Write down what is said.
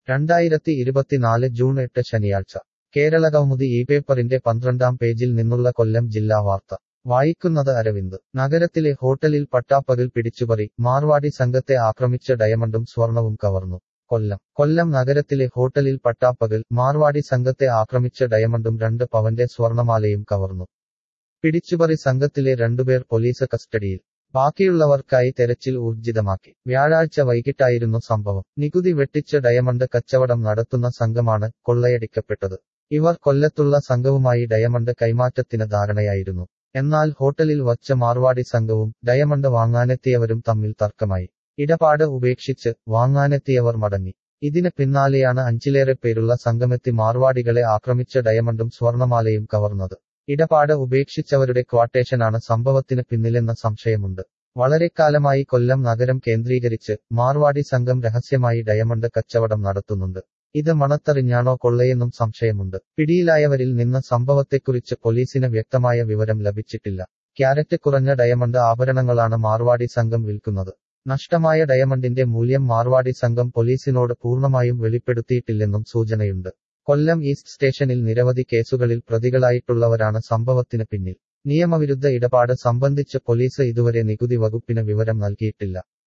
രണ്ടായിരത്തി ഇരുപത്തിനാല് ജൂൺ എട്ട് ശനിയാഴ്ച കേരളകൗമുദി ഈ പേപ്പറിന്റെ പന്ത്രണ്ടാം പേജിൽ നിന്നുള്ള കൊല്ലം ജില്ലാ വാർത്ത വായിക്കുന്നത് അരവിന്ദ് നഗരത്തിലെ ഹോട്ടലിൽ പട്ടാപ്പകൽ പിടിച്ചുപറി മാർവാടി സംഘത്തെ ആക്രമിച്ച ഡയമണ്ടും സ്വർണവും കവർന്നു കൊല്ലം കൊല്ലം നഗരത്തിലെ ഹോട്ടലിൽ പട്ടാപ്പകൽ മാർവാടി സംഘത്തെ ആക്രമിച്ച ഡയമണ്ടും രണ്ട് പവന്റെ സ്വർണമാലയും കവർന്നു പിടിച്ചുപറി സംഘത്തിലെ രണ്ടുപേർ പോലീസ് കസ്റ്റഡിയിൽ ബാക്കിയുള്ളവർക്കായി തെരച്ചിൽ ഊർജിതമാക്കി വ്യാഴാഴ്ച വൈകിട്ടായിരുന്നു സംഭവം നികുതി വെട്ടിച്ച് ഡയമണ്ട് കച്ചവടം നടത്തുന്ന സംഘമാണ് കൊള്ളയടിക്കപ്പെട്ടത് ഇവർ കൊല്ലത്തുള്ള സംഘവുമായി ഡയമണ്ട് കൈമാറ്റത്തിന് ധാരണയായിരുന്നു എന്നാൽ ഹോട്ടലിൽ വച്ച മാർവാടി സംഘവും ഡയമണ്ട് വാങ്ങാനെത്തിയവരും തമ്മിൽ തർക്കമായി ഇടപാട് ഉപേക്ഷിച്ച് വാങ്ങാനെത്തിയവർ മടങ്ങി ഇതിന് പിന്നാലെയാണ് അഞ്ചിലേറെ പേരുള്ള സംഘമെത്തി മാർവാടികളെ ആക്രമിച്ച ഡയമണ്ടും സ്വർണമാലയും കവർന്നത് ഇടപാട് ഉപേക്ഷിച്ചവരുടെ ക്വാട്ടേഷനാണ് സംഭവത്തിന് പിന്നിലെന്ന സംശയമുണ്ട് വളരെക്കാലമായി കൊല്ലം നഗരം കേന്ദ്രീകരിച്ച് മാർവാടി സംഘം രഹസ്യമായി ഡയമണ്ട് കച്ചവടം നടത്തുന്നുണ്ട് ഇത് മണത്തറിഞ്ഞാണോ കൊള്ളയെന്നും സംശയമുണ്ട് പിടിയിലായവരിൽ നിന്ന് സംഭവത്തെക്കുറിച്ച് പോലീസിന് വ്യക്തമായ വിവരം ലഭിച്ചിട്ടില്ല ക്യാരറ്റ് കുറഞ്ഞ ഡയമണ്ട് ആഭരണങ്ങളാണ് മാർവാടി സംഘം വിൽക്കുന്നത് നഷ്ടമായ ഡയമണ്ടിന്റെ മൂല്യം മാർവാടി സംഘം പോലീസിനോട് പൂർണ്ണമായും വെളിപ്പെടുത്തിയിട്ടില്ലെന്നും സൂചനയുണ്ട് കൊല്ലം ഈസ്റ്റ് സ്റ്റേഷനിൽ നിരവധി കേസുകളിൽ പ്രതികളായിട്ടുള്ളവരാണ് സംഭവത്തിന് പിന്നിൽ നിയമവിരുദ്ധ ഇടപാട് സംബന്ധിച്ച് പോലീസ് ഇതുവരെ നികുതി വകുപ്പിന് വിവരം നൽകിയിട്ടില്ല